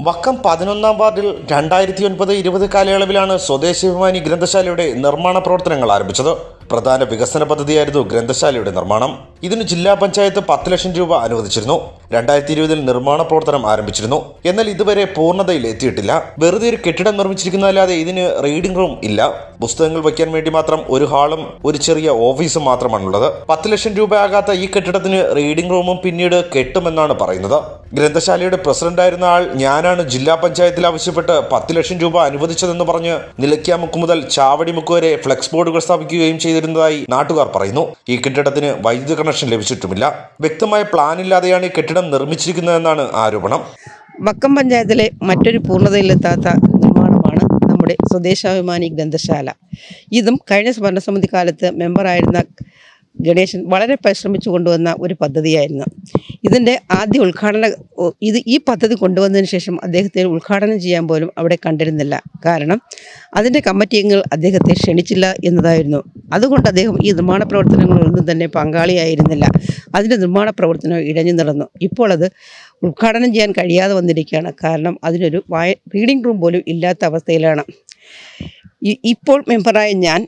വക്കം പതിനൊന്നാം വാർഡിൽ രണ്ടായിരത്തി ഒൻപത് ഇരുപത് കാലയളവിലാണ് സ്വദേശാഭിമാനി ഗ്രന്ഥശാലയുടെ നിർമ്മാണ പ്രവർത്തനങ്ങൾ ആരംഭിച്ചത് പ്രധാന വികസന പദ്ധതിയായിരുന്നു ഗ്രന്ഥശാലയുടെ നിർമ്മാണം ഇതിന് ജില്ലാ പഞ്ചായത്ത് പത്ത് ലക്ഷം രൂപ അനുവദിച്ചിരുന്നു രണ്ടായിരത്തി ഇരുപതിൽ നിർമ്മാണ പ്രവർത്തനം ആരംഭിച്ചിരുന്നു എന്നാൽ ഇതുവരെ പൂർണ്ണതയിൽ എത്തിയിട്ടില്ല വെറുതെ ഒരു കെട്ടിടം നിർമ്മിച്ചിരിക്കുന്നതല്ലാതെ ഇതിന് റീഡിംഗ് റൂം ഇല്ല പുസ്തകങ്ങൾ വയ്ക്കാൻ വേണ്ടി മാത്രം ഒരു ഹാളും ഒരു ചെറിയ ഓഫീസും മാത്രമാണുള്ളത് പത്ത് ലക്ഷം രൂപയാകാത്ത ഈ കെട്ടിടത്തിന് റീഡിംഗ് റൂമും പിന്നീട് കെട്ടുമെന്നാണ് പറയുന്നത് ഗ്രന്ഥശാലയുടെ പ്രസിഡന്റായിരുന്ന ആൾ ഞാനാണ് ജില്ലാ പഞ്ചായത്തിൽ ആവശ്യപ്പെട്ട് പത്ത് ലക്ഷം രൂപ അനുവദിച്ചതെന്ന് പറഞ്ഞ് നിലയ്ക്കാമുക്ക് മുതൽ ചാവടിമുക്ക് വരെ ഫ്ലെക്സ് ബോർഡുകൾ സ്ഥാപിക്കുകയും ചെയ്തിരുന്നതായി നാട്ടുകാർ പറയുന്നു ഈ കെട്ടിടത്തിന് വൈദ്യുതി കണക്ഷൻ ലഭിച്ചിട്ടുമില്ല വ്യക്തമായ പ്ലാൻ ഇല്ലാതെയാണ് ഈ കെട്ടിടം നിർമ്മിച്ചിരിക്കുന്നതെന്നാണ് ആരോപണം വക്കം പഞ്ചായത്തിലെ മറ്റൊരു പൂർണ്ണതയിലെത്താത്ത നിർമ്മാണമാണ് നമ്മുടെ സ്വദേശാഭിമാനി ഗ്രന്ഥശാല ഇതും കഴിഞ്ഞ ഭരണസമിതി കാലത്ത് മെമ്പറായിരുന്ന ഗണേശൻ വളരെ പരിശ്രമിച്ചു കൊണ്ടുവന്ന ഒരു പദ്ധതിയായിരുന്നു ഇതിൻ്റെ ആദ്യ ഉദ്ഘാടന ഓ, ഇത് ഈ പദ്ധതി കൊണ്ടുവന്നതിന് ശേഷം അദ്ദേഹത്തെ ഉദ്ഘാടനം ചെയ്യാൻ പോലും അവിടെ കണ്ടിരുന്നില്ല കാരണം അതിൻ്റെ കമ്മിറ്റി അംഗങ്ങൾ അദ്ദേഹത്തെ ക്ഷണിച്ചില്ല എന്നതായിരുന്നു അതുകൊണ്ട് അദ്ദേഹം ഈ നിർമ്മാണ പ്രവർത്തനങ്ങളൊന്നും തന്നെ പങ്കാളിയായിരുന്നില്ല അതിൻ്റെ നിർമ്മാണ പ്രവർത്തനം ഇഴഞ്ഞു നടന്നു ഇപ്പോൾ അത് ഉദ്ഘാടനം ചെയ്യാൻ കഴിയാതെ വന്നിരിക്കുകയാണ് കാരണം അതിനൊരു വായ റീഡിംഗ് റൂം പോലും ഇല്ലാത്ത അവസ്ഥയിലാണ് ഇ- ഇപ്പോൾ മെമ്പറായ ഞാൻ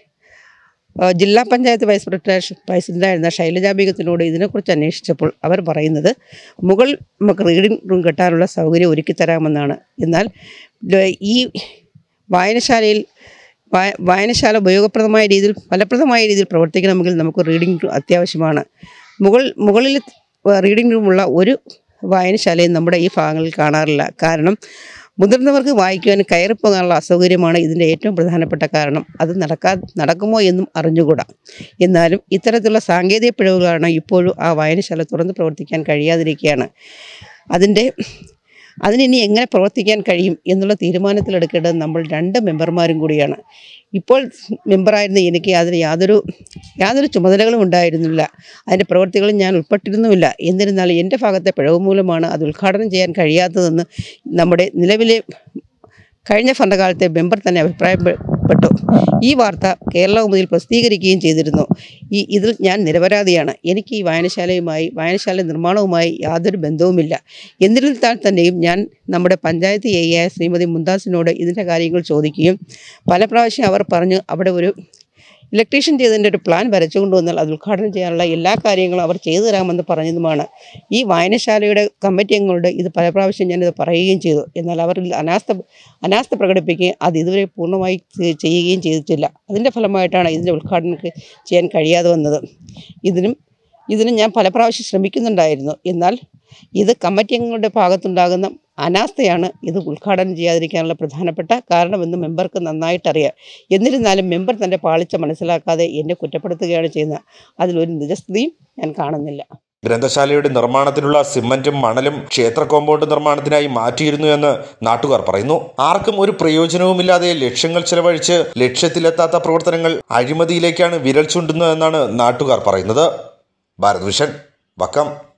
ആ, ജില്ലാ പഞ്ചായത്ത് വൈസ് പ്രസിഡന്റ് പ്രസിഡന്റായിരുന്ന ശൈലജാ ബീഗത്തിനോട് ഇതിനെക്കുറിച്ച് അന്വേഷിച്ചപ്പോൾ അവർ പറയുന്നത് മുകൾ നമുക്ക് റീഡിംഗ് റൂം കെട്ടാനുള്ള സൗകര്യം ഒരുക്കി തരാമെന്നാണ് എന്നാൽ ല- ഈ വായനശാലയിൽ വായ- വായനശാല ഉപയോഗപ്രദമായ രീതിയിൽ ഫലപ്രദമായ രീതിയിൽ പ്രവർത്തിക്കണമെങ്കിൽ നമുക്ക് റീഡിംഗ് റൂം അത്യാവശ്യമാണ് മുകൾ മുകളിൽ റീഡിംഗ് റൂമുള്ള ഒരു വായനശാലയും നമ്മുടെ ഈ ഭാഗങ്ങളിൽ കാണാറില്ല കാരണം മുതിർന്നവർക്ക് വായിക്കുവാൻ കയറിപ്പോകാനുള്ള അസൗകര്യമാണ് ഇതിൻ്റെ ഏറ്റവും പ്രധാനപ്പെട്ട കാരണം അത് നടക്കാ നടക്കുമോ എന്നും അറിഞ്ഞുകൂടാ എന്നാലും ഇത്തരത്തിലുള്ള സാങ്കേതിക പിഴവുകളാണ് ഇപ്പോഴും ആ വായനശാല തുറന്ന് പ്രവർത്തിക്കാൻ കഴിയാതിരിക്കുകയാണ് അതിൻ്റെ അതിനിനി എങ്ങനെ പ്രവർത്തിക്കാൻ കഴിയും എന്നുള്ള തീരുമാനത്തിലെടുക്കേണ്ടത് നമ്മൾ രണ്ട് മെമ്പർമാരും കൂടിയാണ് ഇപ്പോൾ മെമ്പറായിരുന്ന എനിക്ക് അതിന് യാതൊരു യാതൊരു ചുമതലകളും ഉണ്ടായിരുന്നില്ല അതിൻ്റെ പ്രവൃത്തികളും ഞാൻ ഉൾപ്പെട്ടിരുന്നുമില്ല എന്നിരുന്നാലും എൻ്റെ ഭാഗത്തെ പിഴവ് മൂലമാണ് അത് ഉദ്ഘാടനം ചെയ്യാൻ കഴിയാത്തതെന്ന് നമ്മുടെ നിലവിലെ കഴിഞ്ഞ ഭരണകാലത്തെ മെമ്പർ തന്നെ അഭിപ്രായപ്പെട്ടു ഈ വാർത്ത കേരള കൗമുദിയിൽ പ്രസിദ്ധീകരിക്കുകയും ചെയ്തിരുന്നു ഈ ഇതിൽ ഞാൻ നിരപരാധിയാണ് എനിക്ക് ഈ വായനശാലയുമായി വായനശാല നിർമ്മാണവുമായി യാതൊരു ബന്ധവുമില്ല എന്നിരുന്നാൽ തന്നെയും ഞാൻ നമ്മുടെ പഞ്ചായത്ത് എ ആയ ശ്രീമതി മുന്താസിനോട് ഇതിൻ്റെ കാര്യങ്ങൾ ചോദിക്കുകയും പല പ്രാവശ്യം അവർ പറഞ്ഞു അവിടെ ഒരു ഇലക്ട്രീഷ്യൻ ചെയ്തതിൻ്റെ ഒരു പ്ലാൻ വരച്ചു കൊണ്ടുവന്നാൽ അത് ഉദ്ഘാടനം ചെയ്യാനുള്ള എല്ലാ കാര്യങ്ങളും അവർ ചെയ്തു തരാമെന്ന് പറഞ്ഞതുമാണ് ഈ വായനശാലയുടെ കമ്മിറ്റി അംഗങ്ങളോട് ഇത് പല പ്രാവശ്യം ഞാനിത് പറയുകയും ചെയ്തു എന്നാൽ അവർ ഇതിൽ അനാസ്ഥ അനാസ്ഥ പ്രകടിപ്പിക്കുകയും അത് ഇതുവരെ പൂർണ്ണമായി ചെ- ചെയ്യുകയും ചെയ്തിട്ടില്ല അതിൻ്റെ ഫലമായിട്ടാണ് ഇതിൻ്റെ ഉദ്ഘാടനം ക- ചെയ്യാൻ കഴിയാതെ വന്നത് ഇതിനും ഇതിനും ഞാൻ പല പ്രാവശ്യം ശ്രമിക്കുന്നുണ്ടായിരുന്നു എന്നാൽ ഇത് കമ്മിറ്റി അംഗങ്ങളുടെ ഭാഗത്തുണ്ടാകുന്ന അനാസ്ഥയാണ് ഇത് ഉദ്ഘാടനം ചെയ്യാതിരിക്കാനുള്ള പ്രധാനപ്പെട്ട കാരണമെന്ന് മെമ്പർക്ക് നന്നായിട്ടറിയാം എന്നിരുന്നാലും മെമ്പർ തൻ്റെ പാളിച്ച മനസ്സിലാക്കാതെ എന്നെ കുറ്റപ്പെടുത്തുകയാണ് ചെയ്യുന്നത് അതിലൊരു നിജസ്ഥിതിയും ഞാൻ കാണുന്നില്ല ഗ്രന്ഥശാലയുടെ നിർമ്മാണത്തിനുള്ള സിമന്റും മണലും ക്ഷേത്ര കോമ്പൗണ്ട് നിർമ്മാണത്തിനായി മാറ്റിയിരുന്നു എന്ന് നാട്ടുകാർ പറയുന്നു ആർക്കും ഒരു പ്രയോജനവുമില്ലാതെ ലക്ഷ്യങ്ങൾ ചെലവഴിച്ച് ലക്ഷ്യത്തിലെത്താത്ത പ്രവർത്തനങ്ങൾ അഴിമതിയിലേക്കാണ് വിരൽ ചൂണ്ടുന്നതെന്നാണ് നാട്ടുകാർ പറയുന്നത് ഭാരത് വിഷൻ വക്കം